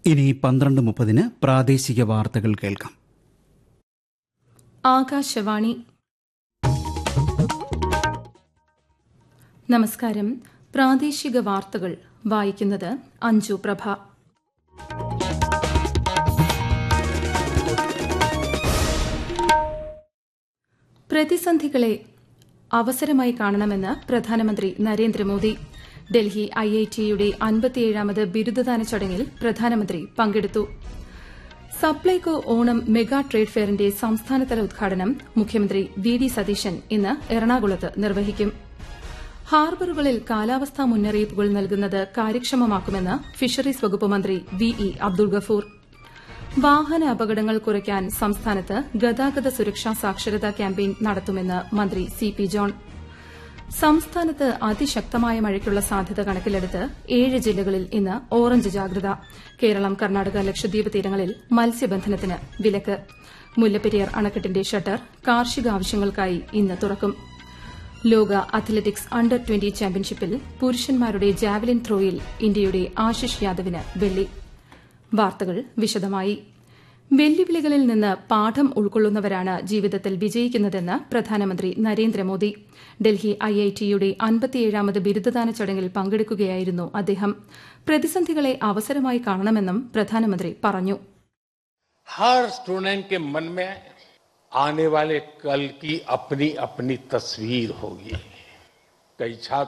ഇനി പന്ത്രണ്ട് മുപ്പതിന് പ്രാദേശിക വാർത്തകൾ കേൾക്കാം ആകാശവാണി നമസ്കാരം പ്രാദേശിക വാർത്തകൾ വായിക്കുന്നത് അഞ്ജു പ്രഭ പ്രതിസന്ധികളെ അവസരമായി കാണണമെന്ന് പ്രധാനമന്ത്രി നരേന്ദ്രമോദി ഡൽഹി ഐ ഐ ടിയുടെ അൻപത്തിയേഴാമത് ബിരുദദാന ചടങ്ങിൽ പ്രധാനമന്ത്രി പങ്കെടുത്തു സപ്ലൈകോ ഓണം മെഗാ ട്രേഡ് ഫെയറിന്റെ സംസ്ഥാനതല ഉദ്ഘാടനം മുഖ്യമന്ത്രി വി ഡി സതീശൻ ഇന്ന് എറണാകുളത്ത് നിർവഹിക്കും ഹാർബറുകളിൽ കാലാവസ്ഥാ മുന്നറിയിപ്പുകൾ നൽകുന്നത് കാര്യക്ഷമമാക്കുമെന്ന് ഫിഷറീസ് വകുപ്പ് മന്ത്രി വി ഇ അബ്ദുൾ ഗഫൂർ വാഹന അപകടങ്ങൾ കുറയ്ക്കാൻ സംസ്ഥാനത്ത് ഗതാഗത സുരക്ഷാ സാക്ഷരതാ ക്യാമ്പയിൻ നടത്തുമെന്ന് മന്ത്രി സി പി ജോൺ സംസ്ഥാനത്ത് അതിശക്തമായ മഴയ്ക്കുള്ള സാധ്യത കണക്കിലെടുത്ത് ഏഴ് ജില്ലകളിൽ ഇന്ന് ഓറഞ്ച് ജാഗ്രത കേരളം കർണാടക ലക്ഷദ്വീപ് തീരങ്ങളിൽ മത്സ്യബന്ധനത്തിന് വിലക്ക് മുല്ലപ്പെരിയാർ അണക്കെട്ടിന്റെ ഷട്ടർ കാർഷിക ആവശ്യങ്ങൾക്കായി ഇന്ന് തുറക്കും ലോക അത്ലറ്റിക്സ് അണ്ടർ ട്വന്റി ചാമ്പ്യൻഷിപ്പിൽ പുരുഷന്മാരുടെ ജാവലിൻ ത്രോയിൽ ഇന്ത്യയുടെ ആശിഷ് യാദവിന് വെള്ളി വാർത്തകൾ വിശദമായി വെല്ലുവിളികളിൽ നിന്ന് പാഠം ഉൾക്കൊള്ളുന്നവരാണ് ജീവിതത്തിൽ വിജയിക്കുന്നതെന്ന് പ്രധാനമന്ത്രി നരേന്ദ്രമോദി ഡൽഹി ഐ ഐ ടിയുടെ അൻപത്തിയേഴാമത് ബിരുദദാന ചടങ്ങിൽ പങ്കെടുക്കുകയായിരുന്നു അദ്ദേഹം പ്രതിസന്ധികളെ അവസരമായി കാണണമെന്നും പ്രധാനമന്ത്രി പറഞ്ഞു हर स्टूडेंट के मन में आने वाले कल की अपनी अपनी तस्वीर होगी कई छात्र